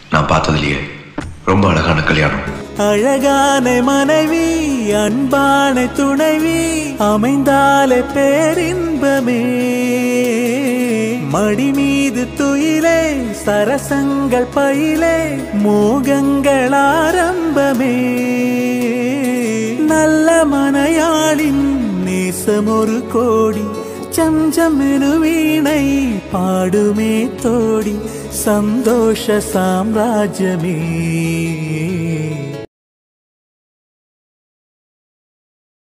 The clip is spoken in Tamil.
நான் பார்த்ததுலயே ரொம்ப அழகான கல்யாணம் அழகான மனைவி அன்பான துணைவி அமைந்தாலே பேரின்பமே மடி மீது துயிலே சரசங்கள் பயிலே மோகங்கள் ஆரம்பமே நல்ல மனையாளின் நேசம் ஒரு கோடி சம்சம் எனு வீணை பாடுமே தோடி சந்தோஷ சாம்ராஜ்யமே